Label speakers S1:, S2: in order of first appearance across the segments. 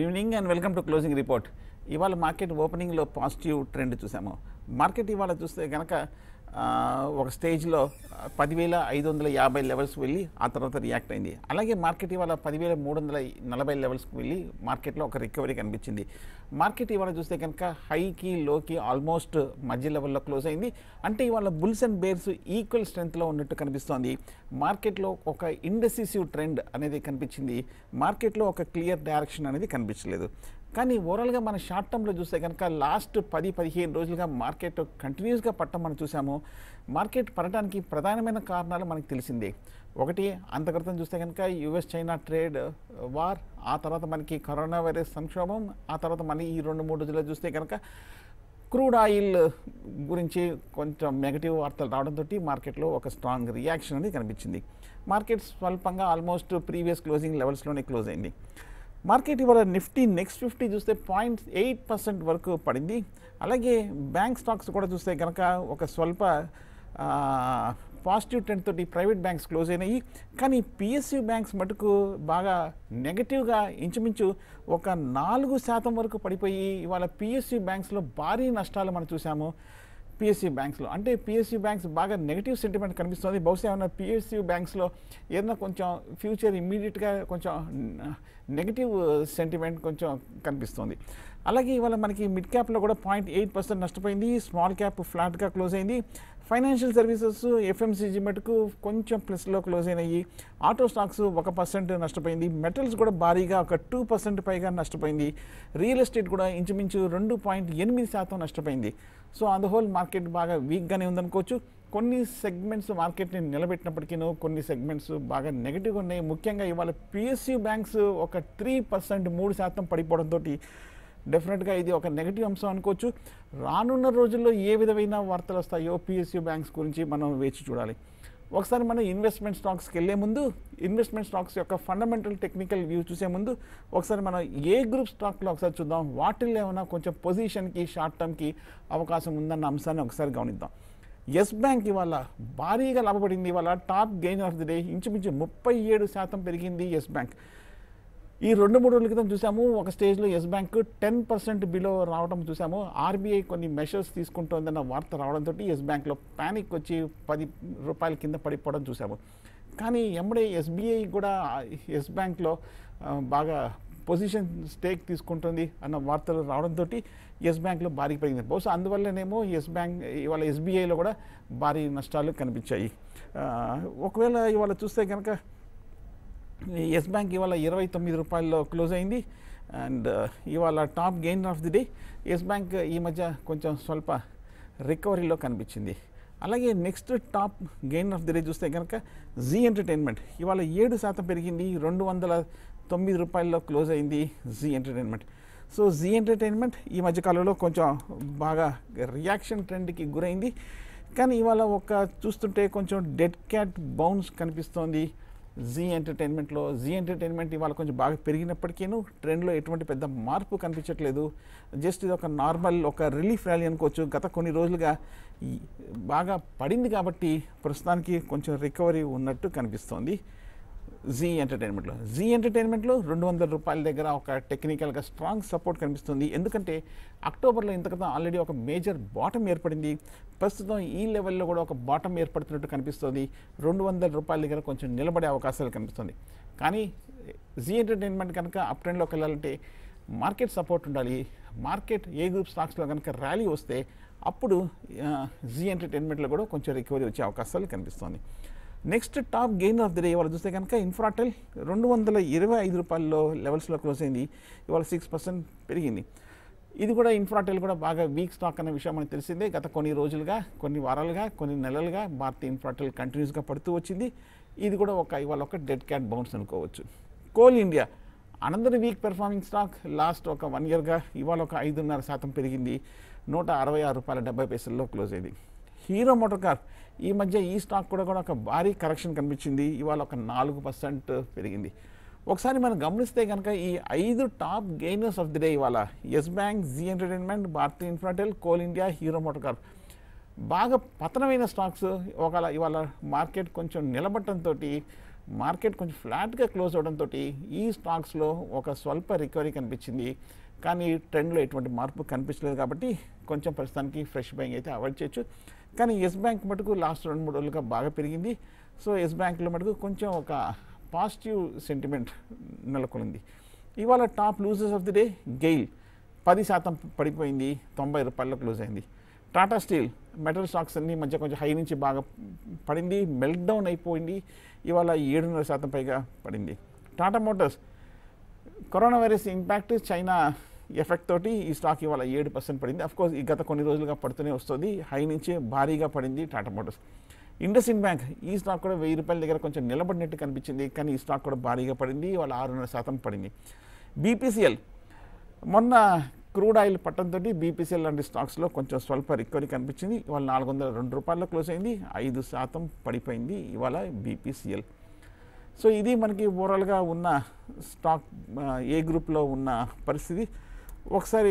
S1: evening and welcome to closing report ఇవాళ market ఓపెనింగ్లో positive trend చూసాము మార్కెట్ ఇవాళ చూస్తే కనుక ఆ, ఒక స్టేజ్లో పదివేల ఐదు వందల యాభై లెవెల్స్ వెళ్ళి ఆ తర్వాత రియాక్ట్ అయింది అలాగే మార్కెట్ ఇవాళ పదివేల మూడు వందల నలభై లెవెల్స్కి వెళ్ళి మార్కెట్లో ఒక రికవరీ కనిపించింది మార్కెట్ ఇవాళ చూస్తే కనుక హైకి లోకి ఆల్మోస్ట్ మధ్య లెవెల్లో క్లోజ్ అయింది అంటే ఇవాళ బుల్స్ అండ్ బేర్స్ ఈక్వల్ స్ట్రెంత్లో ఉన్నట్టు కనిపిస్తోంది మార్కెట్లో ఒక ఇండెసిసివ్ ట్రెండ్ అనేది కనిపించింది మార్కెట్లో ఒక క్లియర్ డైరెక్షన్ అనేది కనిపించలేదు కానీ ఓవరాల్గా మన షార్ట్ టర్మ్లో చూస్తే కనుక లాస్ట్ పది పదిహేను రోజులుగా మార్కెట్ కంటిన్యూస్గా పట్టం మనం చూసాము మార్కెట్ పడటానికి ప్రధానమైన కారణాలు మనకు తెలిసిందే ఒకటి అంత క్రితం చూస్తే కనుక యుఎస్ చైనా ట్రేడ్ వార్ ఆ తర్వాత మనకి కరోనా వైరస్ సంక్షోభం ఆ తర్వాత మళ్ళీ ఈ రెండు మూడు రోజుల్లో చూస్తే కనుక క్రూడ్ ఆయిల్ గురించి కొంచెం నెగటివ్ వార్తలు రావడంతో మార్కెట్లో ఒక స్ట్రాంగ్ రియాక్షన్ అనేది కనిపించింది మార్కెట్ స్వల్పంగా ఆల్మోస్ట్ ప్రీవియస్ క్లోజింగ్ లెవెల్స్లోనే క్లోజ్ అయింది మార్కెట్ ఇవాళ నిఫ్టీ నెక్స్ట్ ఫిఫ్టీ చూస్తే పాయింట్ ఎయిట్ పర్సెంట్ వరకు పడింది అలాగే బ్యాంక్ స్టాక్స్ కూడా చూస్తే కనుక ఒక స్వల్ప పాజిటివ్ ట్రెండ్ తోటి ప్రైవేట్ బ్యాంక్స్ క్లోజ్ అయినాయి కానీ పిఎస్యు బ్యాంక్స్ మటుకు బాగా నెగటివ్గా ఇంచుమించు ఒక నాలుగు శాతం వరకు పడిపోయి ఇవాళ పిఎస్యు బ్యాంక్స్లో భారీ నష్టాలు మనం చూసాము పిఎస్యూ బ్యాంక్స్లో అంటే పిఎస్యూ బ్యాంక్స్ బాగా నెగిటివ్ సెంటిమెంట్ కనిపిస్తుంది బహుశా ఏమన్నా పిఎస్యూ బ్యాంక్స్లో ఏదైనా కొంచెం ఫ్యూచర్ ఇమ్మీడియట్గా కొంచెం నెగిటివ్ సెంటిమెంట్ కొంచెం కనిపిస్తుంది అలాగే ఇవాళ మనకి మిడ్ క్యాప్లో కూడా పాయింట్ ఎయిట్ పర్సెంట్ నష్టపోయింది స్మాల్ క్యాప్ ఫ్లాట్గా క్లోజ్ అయింది ఫైనాన్షియల్ సర్వీసెస్ ఎఫ్ఎంసీజీ మటుకు కొంచెం ప్లస్లో క్లోజ్ అయినాయి ఆటో స్టాక్స్ ఒక పర్సెంట్ నష్టపోయింది మెటల్స్ కూడా భారీగా ఒక టూ పర్సెంట్ పైగా నష్టపోయింది రియల్ ఎస్టేట్ కూడా ఇంచుమించు రెండు పాయింట్ ఎనిమిది శాతం నష్టపోయింది so on the whole market బాగా వీక్గానే ఉందనుకోవచ్చు కొన్ని సెగ్మెంట్స్ మార్కెట్ని నిలబెట్టినప్పటికీ కొన్ని సెగ్మెంట్స్ బాగా నెగిటివ్గా ఉన్నాయి ముఖ్యంగా ఇవాళ పిఎస్యూ బ్యాంక్స్ ఒక త్రీ పర్సెంట్ మూడు శాతం పడిపోవడంతో డెఫినెట్గా ఇది ఒక నెగిటివ్ అంశం అనుకోవచ్చు రానున్న రోజుల్లో ఏ విధమైన వార్తలు వస్తాయో పిఎస్యూ బ్యాంక్స్ గురించి మనం వేచి చూడాలి ఒకసారి మనం ఇన్వెస్ట్మెంట్ స్టాక్స్కి వెళ్ళే ముందు ఇన్వెస్ట్మెంట్ స్టాక్స్ యొక్క ఫండమెంటల్ టెక్నికల్ వ్యూ చూసే ముందు ఒకసారి మనం ఏ గ్రూప్ స్టాక్లో ఒకసారి చూద్దాం వాటిల్లో ఏమైనా కొంచెం పొజిషన్కి షార్ట్ టర్మ్కి అవకాశం ఉందన్న అంశాన్ని ఒకసారి గమనిద్దాం ఎస్ బ్యాంక్ ఇవాళ భారీగా లాభపడింది ఇవాళ top gain of the day ఇంచుమించు ముప్పై ఏడు శాతం పెరిగింది ఎస్ బ్యాంక్ ఈ రెండు మూడు రోజుల క్రితం చూసాము ఒక స్టేజ్లో Yes Bank ten percent below రావడం చూసాము ఆర్బీఐ కొన్ని మెషర్స్ తీసుకుంటోందన్న వార్త రావడంతో ఎస్ బ్యాంక్లో ప్యానిక్ వచ్చి పది రూపాయల కింద పడిపోవడం చూసాము కానీ ఎమ్మడే ఎస్బీఐ కూడా ఎస్ బ్యాంక్లో ఆ, బాగా పొజిషన్ స్టేక్ తీసుకుంటుంది అన్న వార్తలు రావడంతో ఎస్ బ్యాంక్లో భారీ పెరిగింది బహుశా అందువల్లనేమో ఎస్ బ్యాంక్ ఇవాళ ఎస్బీఐలో కూడా భారీ నష్టాలు కనిపించాయి ఆ, ఒకవేళ ఇవాళ చూస్తే కనుక ఎస్ బ్యాంక్ ఇవాళ ఇరవై తొమ్మిది రూపాయల్లో క్లోజ్ అయింది అండ్ ఇవాళ top gain of the day Yes Bank ఈ మధ్య కొంచెం స్వల్ప రికవరీలో కనిపించింది అలాగే next top gain of the day చూస్తే కనుక జీ ఎంటర్టైన్మెంట్ ఇవాళ ఏడు శాతం పెరిగింది రెండు వందల తొమ్మిది రూపాయల్లో క్లోజ్ అయింది Zee Entertainment so Zee Entertainment ఈ మధ్యకాలంలో కొంచెం బాగా రియాక్షన్ ట్రెండ్కి గురైంది కానీ ఇవాళ ఒక చూస్తుంటే కొంచెం డెడ్ క్యాట్ బౌన్స్ కనిపిస్తోంది జీ ఎంటర్టైన్మెంట్లో జీ ఎంటర్టైన్మెంట్ ఇవాళ కొంచెం బాగా పెరిగినప్పటికీను ట్రెండ్లో ఎటువంటి పెద్ద మార్పు కనిపించట్లేదు జస్ట్ ఇది ఒక నార్మల్ ఒక రిలీఫ్ ర్యాలీ అనుకోవచ్చు గత కొన్ని రోజులుగా ఈ బాగా పడింది కాబట్టి ప్రస్తుతానికి కొంచెం రికవరీ ఉన్నట్టు కనిపిస్తోంది జీ ఎంటర్టైన్మెంట్లో జీ ఎంటర్టైన్మెంట్లో రెండు వందల రూపాయల దగ్గర ఒక టెక్నికల్గా స్ట్రాంగ్ సపోర్ట్ కనిపిస్తుంది ఎందుకంటే అక్టోబర్లో ఇంతకన్నా ఆల్రెడీ ఒక మేజర్ బాటం ఏర్పడింది ప్రస్తుతం ఈ లెవెల్లో కూడా ఒక బాటం ఏర్పడుతున్నట్టు కనిపిస్తుంది రెండు వందల రూపాయల దగ్గర కొంచెం నిలబడే అవకాశాలు కనిపిస్తుంది కానీ జీ ఎంటర్టైన్మెంట్ కనుక అప్ ట్రెండ్లోకి వెళ్ళాలంటే మార్కెట్ సపోర్ట్ ఉండాలి మార్కెట్ ఏ గ్రూప్ స్టాక్స్లో కనుక ర్యాలీ వస్తే అప్పుడు జీ ఎంటర్టైన్మెంట్లో కూడా కొంచెం రికవరీ వచ్చే అవకాశాలు కనిపిస్తుంది next top gain of the day ఇవాళ చూస్తే కనుక ఇన్ఫ్రాటెల్ రెండు వందల ఇరవై ఐదు రూపాయల్లో లెవెల్స్లో క్లోజ్ అయింది ఇవాళ సిక్స్ పర్సెంట్ పెరిగింది ఇది కూడా ఇన్ఫ్రాటెల్ కూడా బాగా వీక్ స్టాక్ అనే విషయం మనకు తెలిసిందే గత కొన్ని రోజులుగా కొన్ని వారాలుగా కొన్ని నెలలుగా భారతీయ ఇన్ఫ్రాటెల్ కంటిన్యూస్గా పడుతూ వచ్చింది ఇది కూడా ఒక ఇవాళ ఒక డెడ్ క్యాట్ బౌన్స్ అనుకోవచ్చు కోల్ ఇండియా అనందరి వీక్ పెర్ఫార్మింగ్ స్టాక్ లాస్ట్ ఒక వన్ ఇయర్గా ఇవాళ ఒక ఐదున్నర శాతం పెరిగింది నూట అరవై ఆరు రూపాయల డెబ్బై పైసల్లో క్లోజ్ అయింది హీరో మోటార్ కార్ ఈ మధ్య ఈ స్టాక్ కూడా కూడా ఒక భారీ కరెక్షన్ కనిపించింది ఇవాళ ఒక నాలుగు పర్సెంట్ పెరిగింది ఒకసారి మనం గమనిస్తే కనుక ఈ ఐదు top gainers of the day ఇవాళ Yes Bank Zee Entertainment Bharti Infratel Coal India Hero MotoCorp బాగా పతనమైన స్టాక్స్ ఒకవేళ ఇవాళ మార్కెట్ కొంచెం నిలబట్టడంతో మార్కెట్ కొంచెం ఫ్లాట్గా క్లోజ్ అవడంతో ఈ స్టాక్స్లో ఒక స్వల్ప రికవరీ కనిపించింది కానీ ట్రెండ్లో ఎటువంటి మార్పు కనిపించలేదు కాబట్టి కొంచెం ప్రస్తుతానికి ఫ్రెష్ బ్యాంక్ అయితే అవాయిడ్ చేయొచ్చు కానీ ఎస్ బ్యాంక్ మటుకు లాస్ట్ రెండు మూడు రోజులుగా బాగా పెరిగింది సో ఎస్ బ్యాంక్లో మటుకు కొంచెం ఒక పాజిటివ్ సెంటిమెంట్ నెలకొంది ఇవాళ top losers of the day GAIL పది శాతం పడిపోయింది తొంభై రూపాయల్లో క్లోజ్ అయింది టాటా స్టీల్ మెటల్ స్టాక్స్ అన్ని మధ్య కొంచెం హై నుంచి బాగా పడింది మెల్ట్ డౌన్ అయిపోయింది ఇవాళ ఏడున్నర శాతం పైగా పడింది Tata Motors corona virus impact China effect తోటి ఈ స్టాక్ ఇవాళ ఏడు పర్సెంట్ పడింది అఫ్కోర్స్ ఈ గత కొన్ని రోజులుగా పడుతూనే వస్తుంది హై నుంచి భారీగా పడింది Tata Motors IndusInd Bank ఈ స్టాక్ కూడా వెయ్యి రూపాయల దగ్గర కొంచెం నిలబడినట్టు కనిపించింది కానీ ఈ స్టాక్ కూడా భారీగా పడింది ఇవాళ ఆరున్నర శాతం పడింది బీపీసీఎల్ మొన్న క్రూడ్ ఆయిల్ పట్టడంతో బీపీసీఎల్ లాంటి స్టాక్స్లో కొంచెం స్వల్ప రికవరీ కనిపించింది ఇవాళ నాలుగు వందల రెండు రూపాయల్లో క్లోజ్ అయింది ఐదు శాతం పడిపోయింది ఇవాళ బీపీసీఎల్ సో ఇది మనకి ఓవరాల్గా ఉన్న స్టాక్ ఆ, ఏ గ్రూప్లో ఉన్న పరిస్థితి ఒకసారి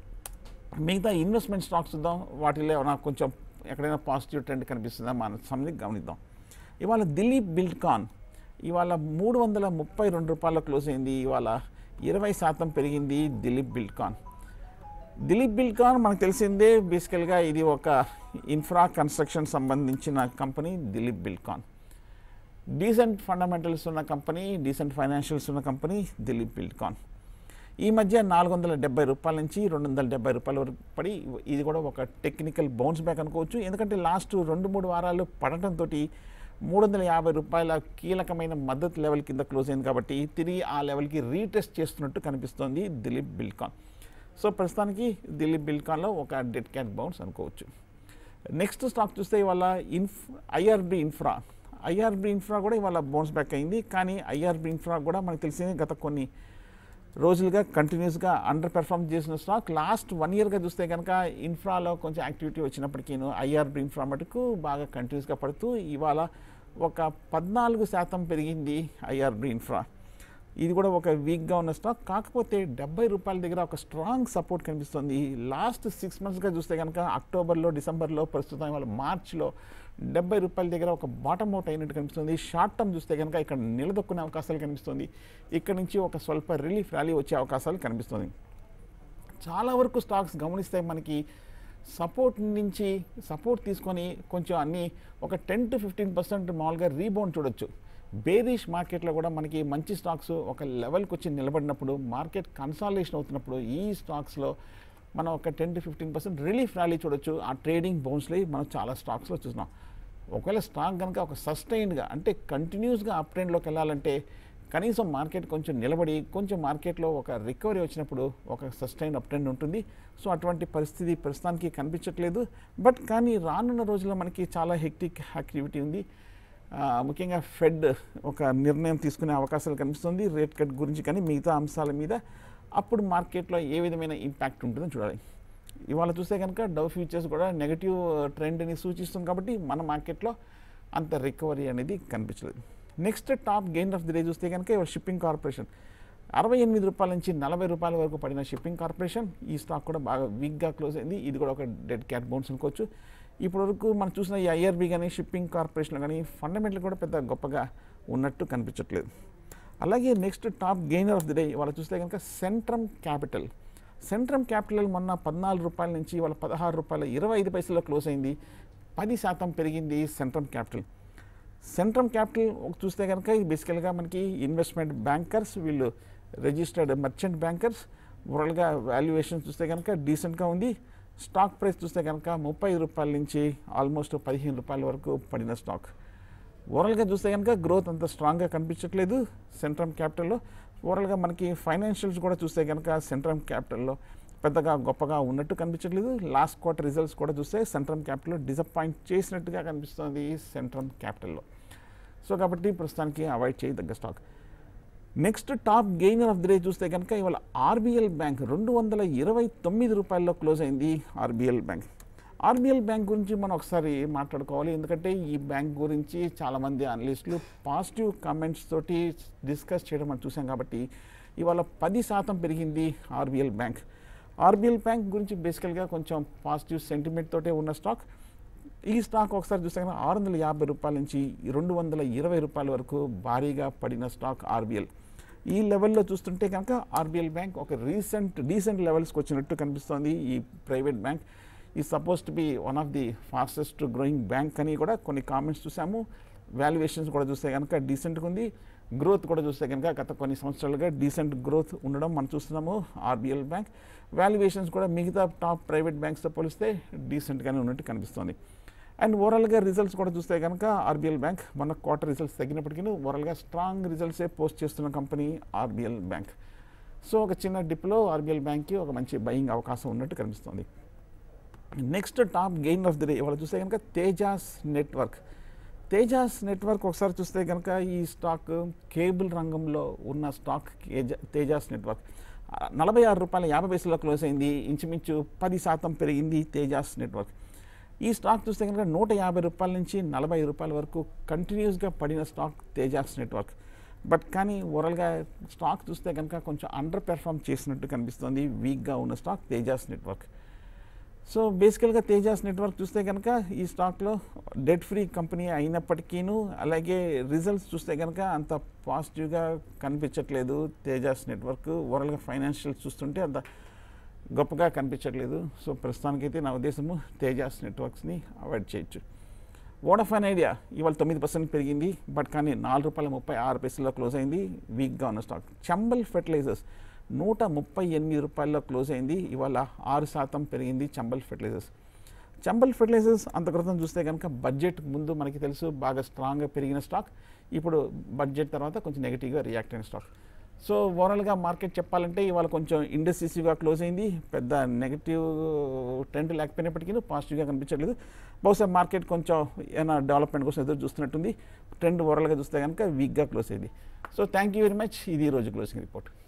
S1: మిగతా ఇన్వెస్ట్మెంట్ స్టాక్స్ చూద్దాం వాటిలో నాకు కొంచెం ఎక్కడైనా పాజిటివ్ ట్రెండ్ కనిపిస్తుందా మన సమయం గమనిద్దాం ఇవాళ ఢిల్లీ బిల్డ్కాన్ ఇవాళ మూడు వందల ముప్పై రెండు రూపాయల క్లోజ్ అయింది ఇవాళ ఇరవై శాతం పెరిగింది దిలీప్ బిల్డ్కాన్ దిలీప్ బిల్కాన్ మనకు తెలిసిందే బేసికల్గా ఇది ఒక ఇన్ఫ్రా కన్స్ట్రక్షన్ సంబంధించిన company Dilip Buildcon decent fundamentals ఉన్న కంపెనీ డీసెంట్ ఫైనాన్షియల్స్ ఉన్న కంపెనీ దిలీప్ బిల్కాన్ ఈ మధ్య నాలుగు వందల డెబ్బై రూపాయల నుంచి రెండు వందల డెబ్బై రూపాయల వరకు పడి ఇది కూడా ఒక టెక్నికల్ బౌన్స్ బ్యాక్ అనుకోవచ్చు ఎందుకంటే లాస్ట్ రెండు మూడు వారాలు పడటంతో మూడు వందల యాభై రూపాయల కీలకమైన మద్దతు లెవెల్ కింద క్లోజ్ అయింది కాబట్టి తిరిగి ఆ లెవెల్కి రీటెస్ట్ చేస్తున్నట్టు కనిపిస్తోంది దిలీప్ బిల్కాన్ సో ప్రస్తుతానికి దిలీప్ బిల్కాన్లో ఒక డెడ్ క్యాట్ బౌన్స్ అనుకోవచ్చు నెక్స్ట్ స్టాక్ చూస్తే ఇవాళ ఇన్ఫ్ ఐఆర్బి ఇన్ఫ్రా ఐఆర్బి ఇన్ఫ్రా కూడా ఇవాళ బౌన్స్ బ్యాక్ అయింది కానీ ఐఆర్బి ఇన్ఫ్రా కూడా మనకు తెలిసింది గత కొన్ని రోజులుగా కంటిన్యూస్గా అండర్ పెర్ఫామ్ చేసిన స్టాక్ లాస్ట్ వన్ ఇయర్గా చూస్తే కనుక ఇన్ఫ్రాలో కొంచెం యాక్టివిటీ వచ్చినప్పటికీ ఐఆర్బి ఇన్ఫ్రా మటుకు బాగా కంటిన్యూస్గా పడుతూ ఇవాళ ఒక పద్నాలుగు శాతం పెరిగింది ఐఆర్బి ఇన్ఫ్రా ఇది కూడా ఒక వీక్గా ఉన్న స్టాక్ కాకపోతే డెబ్బై రూపాయల దగ్గర ఒక స్ట్రాంగ్ సపోర్ట్ కనిపిస్తుంది లాస్ట్ సిక్స్ మంత్స్గా చూస్తే కనుక అక్టోబర్లో డిసెంబర్లో ప్రస్తుతం ఇవాళ మార్చ్లో డెబ్బై రూపాయల దగ్గర ఒక బాటమ్ అవుట్ అయినట్టు కనిపిస్తుంది షార్ట్ టర్మ్ చూస్తే కనుక ఇక్కడ నిలదొక్కునే అవకాశాలు కనిపిస్తుంది ఇక్కడ నుంచి ఒక స్వల్ప రిలీఫ్ ర్యాలీ వచ్చే అవకాశాలు కనిపిస్తుంది చాలా వరకు స్టాక్స్ గమనిస్తే మనకి సపోర్ట్ నుంచి సపోర్ట్ తీసుకొని కొంచెం అన్ని ఒక టెన్ టు ఫిఫ్టీన్ పర్సెంట్ మామూలుగా రీబౌండ్ చూడొచ్చు బేరిష్ మార్కెట్లో కూడా మనకి మంచి స్టాక్స్ ఒక లెవెల్కి వచ్చి నిలబడినప్పుడు మార్కెట్ కన్సాలేషన్ అవుతున్నప్పుడు ఈ స్టాక్స్లో మనం ఒక ten to fifteen percent relief rally చూడొచ్చు ఆ ట్రేడింగ్ బౌన్స్లో మనం చాలా స్టాక్స్లో చూస్తున్నాం ఒకవేళ స్టాక్ కనుక ఒక సస్టైన్డ్గా అంటే కంటిన్యూస్గా అప్ ట్రెండ్లోకి వెళ్ళాలంటే కనీసం మార్కెట్ కొంచెం నిలబడి కొంచెం మార్కెట్లో ఒక రికవరీ వచ్చినప్పుడు ఒక సస్టైన్ అప్ ట్రెండ్ ఉంటుంది సో అటువంటి పరిస్థితి ప్రస్తుతానికి కనిపించట్లేదు బట్ కానీ రానున్న రోజుల్లో మనకి చాలా హెక్టిక్ యాక్టివిటీ ఉంది ఆ, ముఖ్యంగా ఫెడ్ ఒక నిర్ణయం తీసుకునే అవకాశాలు కనిపిస్తుంది రేట్ కట్ గురించి కానీ మిగతా అంశాల మీద అప్పుడు మార్కెట్లో ఏ విధమైన ఇంపాక్ట్ ఉంటుందో చూడాలి ఇవాళ చూస్తే కనుక డవ్ ఫ్యూచర్స్ కూడా నెగటివ్ ట్రెండ్ని సూచిస్తుంది కాబట్టి మన మార్కెట్లో అంత రికవరీ అనేది కనిపించలేదు next top gain of the day చూస్తే కనుక ఇవాళ షిప్పింగ్ కార్పొరేషన్ అరవై ఎనిమిది రూపాయల నుంచి నలభై రూపాయల వరకు పడిన షిప్పింగ్ కార్పొరేషన్ ఈ స్టాక్ కూడా బాగా వీక్గా క్లోజ్ అయింది ఇది కూడా ఒక డెడ్ క్యాట్ బౌన్స్ అనుకోవచ్చు ఇప్పటి వరకు మనం చూసిన ఈ ఐఆర్బి కానీ షిప్పింగ్ కార్పొరేషన్ కానీ ఫండమెంటల్ కూడా పెద్ద గొప్పగా ఉన్నట్టు కనిపించట్లేదు అలాగే next top gainer of the day ఇవాళ చూస్తే కనుక సెంట్రమ్ క్యాపిటల్ సెంట్రమ్ క్యాపిటల్ మొన్న పద్నాలుగు రూపాయల నుంచి ఇవాళ పదహారు రూపాయల ఇరవై ఐదు పైసల్లో క్లోజ్ అయింది పది శాతం పెరిగింది సెంట్రమ్ క్యాపిటల్ సెంట్రమ్ క్యాపిటల్ చూస్తే కనుక ఇది బేసికల్గా మనకి ఇన్వెస్ట్మెంట్ బ్యాంకర్స్ వీళ్ళు రిజిస్టర్డ్ మర్చెంట్ బ్యాంకర్స్ ఓవరాల్గా వాల్యుయేషన్ చూస్తే కనుక డీసెంట్గా ఉంది స్టాక్ ప్రైస్ చూస్తే కనుక ముప్పై రూపాయల నుంచి ఆల్మోస్ట్ పదిహేను రూపాయల వరకు పడిన స్టాక్ ఓవరాల్గా చూస్తే కనుక గ్రోత్ అంత స్ట్రాంగ్గా కనిపించట్లేదు సెంట్రమ్ క్యాపిటల్లో ఓవరాల్గా మనకి ఫైనాన్షియల్స్ కూడా చూస్తే కనుక సెంట్రమ్ క్యాపిటల్లో పెద్దగా గొప్పగా ఉన్నట్టు కనిపించట్లేదు లాస్ట్ క్వార్టర్ రిజల్ట్స్ కూడా చూస్తే సెంట్రమ్ క్యాపిటల్లో డిసప్పాయింట్ చేసినట్టుగా కనిపిస్తుంది సెంట్రమ్ క్యాపిటల్లో సో కాబట్టి ప్రస్తుతానికి అవాయిడ్ చేయదగ్గ stock next top gainer of the day చూస్తే కనుక ఇవాళ ఆర్బిఎల్ బ్యాంక్ రెండు వందల ఇరవై తొమ్మిది రూపాయల్లో క్లోజ్ అయింది ఆర్బిఎల్ బ్యాంక్ ఆర్బిఎల్ బ్యాంక్ గురించి మనం ఒకసారి మాట్లాడుకోవాలి ఎందుకంటే ఈ బ్యాంక్ గురించి చాలామంది అనలిస్టులు పాజిటివ్ కామెంట్స్ తోటి డిస్కస్ చేయడం మనం చూసాం కాబట్టి ఇవాళ పది శాతం పెరిగింది ఆర్బిఎల్ బ్యాంక్ ఆర్బిఎల్ బ్యాంక్ గురించి బేసికల్గా కొంచెం పాజిటివ్ సెంటిమెంట్ తోటే ఉన్న స్టాక్ ఈ స్టాక్ ఒకసారి చూస్తే కనుక ఆరు వందల యాభై రూపాయల నుంచి రెండు వందల ఇరవై రూపాయల వరకు భారీగా పడిన స్టాక్ ఆర్బిఎల్ ఈ లెవెల్లో చూస్తుంటే కనుక ఆర్బిఎల్ బ్యాంక్ ఒక రీసెంట్ డీసెంట్ లెవెల్స్కి వచ్చినట్టు కనిపిస్తోంది ఈ ప్రైవేట్ బ్యాంక్ ఈ suppose to be one of the fastest growing bank అని కూడా కొన్ని కామెంట్స్ చూసాము వాల్యుయేషన్స్ కూడా చూస్తే కనుక డీసెంట్గా ఉంది గ్రోత్ కూడా చూస్తే కనుక గత కొన్ని సంవత్సరాలుగా డీసెంట్ గ్రోత్ ఉండడం మనం చూస్తున్నాము ఆర్బిఎల్ బ్యాంక్ వాల్యుయేషన్స్ కూడా మిగతా టాప్ ప్రైవేట్ బ్యాంక్స్తో పోలిస్తే డీసెంట్గానే ఉన్నట్టు కనిపిస్తుంది అండ్ ఓవరాల్గా రిజల్ట్స్ కూడా చూస్తే కనుక ఆర్బిఎల్ బ్యాంక్ మన క్వార్టర్ రిజల్ట్స్ తగ్గినప్పటికీ ఓవరాల్గా స్ట్రాంగ్ రిజల్ట్సే పోస్ట్ చేస్తున్న కంపెనీ ఆర్బిఎల్ బ్యాంక్ సో ఒక చిన్న డిప్లో ఆర్బిఎల్ బ్యాంక్కి ఒక మంచి బయింగ్ అవకాశం ఉన్నట్టు కనిపిస్తుంది next top gain of the day ఇవాళ చూస్తే కనుక తేజాస్ నెట్వర్క్ తేజాస్ నెట్వర్క్ ఒకసారి చూస్తే కనుక ఈ స్టాక్ కేబుల్ రంగంలో ఉన్న స్టాక్ కేజ- తేజాస్ నెట్వర్క్ ఆ, నలభై ఆరు రూపాయల యాభై పైసల్లో క్లోజ్ అయింది ఇంచుమించు పది శాతం పెరిగింది తేజాస్ నెట్వర్క్ ఈ స్టాక్ చూస్తే కనుక నూట యాభై రూపాయల నుంచి నలభై రూపాయల వరకు కంటిన్యూస్గా పడిన స్టాక్ తేజాస్ నెట్వర్క్ బట్ కానీ ఓవరాల్గా స్టాక్ చూస్తే కనుక కొంచెం అండర్ పెర్ఫామ్ చేసినట్టు కనిపిస్తుంది వీక్గా ఉన్న స్టాక్ తేజాస్ నెట్వర్క్ సో బేసికల్గా తేజాస్ నెట్వర్క్ చూస్తే కనుక ఈ స్టాక్లో డెట్ ఫ్రీ కంపెనీ అయినప్పటికీను అలాగే రిజల్ట్స్ చూస్తే కనుక అంత పాజిటివ్గా కనిపించట్లేదు తేజాస్ నెట్వర్క్ ఓవరాల్గా ఫైనాన్షియల్స్ చూస్తుంటే అంత గొప్పగా కనిపించట్లేదు సో ప్రస్తుతానికైతే నా ఉద్దేశము తేజాస్ నెట్వర్క్స్ని అవాయిడ్ చేయొచ్చు వోడాఫోన్ ఐడియా ఇవాళ తొమ్మిది పర్సెంట్ పెరిగింది బట్ కానీ నాలుగు రూపాయల ముప్పై ఆరు పైసల్లో క్లోజ్ అయింది వీక్గా ఉన్న స్టాక్ చంబల్ ఫెర్టిలైజర్స్ నూట ముప్పై ఎనిమిది రూపాయల్లో క్లోజ్ అయింది ఇవాళ ఆరు శాతం పెరిగింది చంబల్ ఫెర్టిలైజర్స్ చంబల్ ఫెర్టిలైజర్స్ అంత క్రితం చూస్తే కనుక బడ్జెట్ ముందు మనకి తెలుసు బాగా స్ట్రాంగ్గా పెరిగిన స్టాక్ ఇప్పుడు బడ్జెట్ తర్వాత కొంచెం నెగిటివ్గా రియాక్ట్ అయిన స్టాక్ సో ఓవరాల్గా మార్కెట్ చెప్పాలంటే ఇవాళ కొంచెం ఇండస్ట్రీస్గా క్లోజ్ అయింది పెద్ద నెగిటివ్ ట్రెండ్ లేకపోయినప్పటికీ పాజిటివ్గా కనిపించట్లేదు బహుశా మార్కెట్ కొంచెం ఏమైనా డెవలప్మెంట్ కోసం ఎదురు చూస్తున్నట్టుంది ట్రెండ్ ఓవరాల్గా చూస్తే కనుక వీక్గా క్లోజ్ అయింది so thank you very much ఇది ఈ రోజు క్లోజింగ్ రిపోర్ట్